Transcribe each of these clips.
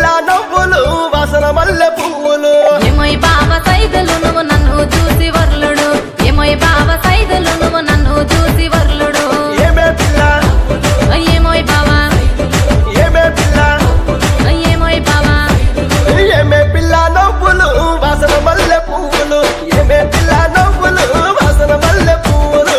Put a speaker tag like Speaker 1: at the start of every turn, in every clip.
Speaker 1: పిల్ల నవ్వులు వాసన మల్లె పువ్వులు
Speaker 2: ఏమోయ్ బావ సైదులు నువ్వు నన్ను చూసి వర్లుడు ఏమోయ్ బావ సైదులు నువ్వు నన్ను చూసి వర్లుడు
Speaker 1: ఏమే పిల్ల
Speaker 2: ఏమోయ్ బావా
Speaker 1: ఏమే పిల్ల
Speaker 2: ఏమోయ్ బావా
Speaker 1: ఏమే పిల్ల నవ్వులు వాసన మల్లె పువ్వులు ఏమే పిల్ల నవ్వులు వాసన మల్లె పువ్వులు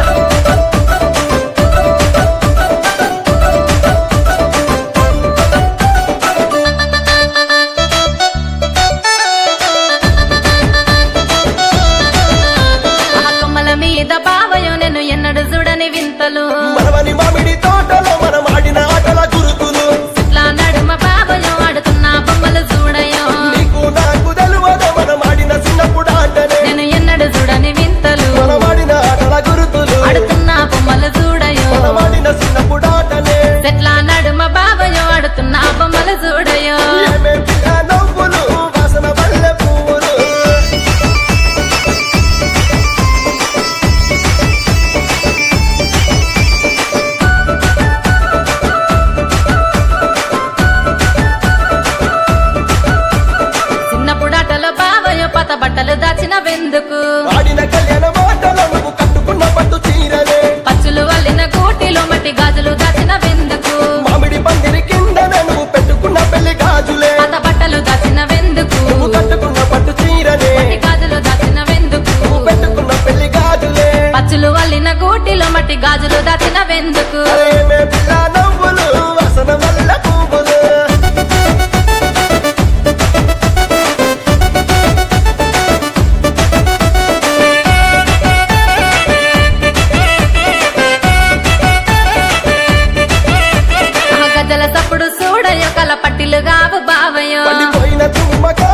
Speaker 2: ఆ కొమ్మల మీద బావయో నేను ఎన్నడు చూడని వింతలు
Speaker 1: మనవని మామిడి తోటలో మనం ఆడిన ఆటల గురుతులు
Speaker 2: ఇట్లా నడుమ బావయో ఆడుతున్న బొమ్మలు చూడయో
Speaker 1: నీకు నాకు తెలువదు మనం ఆడిన చిన్నప్పుడు ఆటనే
Speaker 2: నేను ఎన్నడు చూడని వింతలు
Speaker 1: మనం ఆడిన ఆటల గురుతులు
Speaker 2: ఆడుతున్న బొమ్మలు చూడయో
Speaker 1: మనం ఆడిన చిన్నప్పుడు ఆటనే
Speaker 2: చెట్ల నడుమ బావయో ఆడుతున్న బొమ్మలు చూడయో
Speaker 1: ఏమే పిల్ల నవ్వులు వాసన మల్లె పువ్వులు
Speaker 2: చిన్నప్పుడు ఆటలో బావయో పత బట్టలు దాచిన వెందుకు
Speaker 1: ఆడిన కళ్యాణ మాటలో నువ్వు కట్టుకున్న పట్టు చీరలే
Speaker 2: పచ్చులు వల్లిన కోటిలో మట్టి గాజులు దాచిన వెందుకు
Speaker 1: మామిడి పందిరి కింద నువ్వు పెట్టుకున్న పెళ్లి గాజులే
Speaker 2: పత బట్టలు దాచిన వెందుకు
Speaker 1: నువ్వు కట్టుకున్న పట్టు చీరలే
Speaker 2: మట్టి గాజులు దాచిన వెందుకు
Speaker 1: నువ్వు పెట్టుకున్న పెళ్లి గాజులే
Speaker 2: పచ్చులు వల్లిన గూటిలో మట్టి గాజులు దాచిన వెందుకు
Speaker 1: ఏమే పిల్ల నవ్వులు వాసన మల్లె పువ్వులు
Speaker 2: ఆ గజల సప్పుడు చూడయో కల పట్టిలు గావు బావయో
Speaker 1: పండిపోయిన తుమ్మక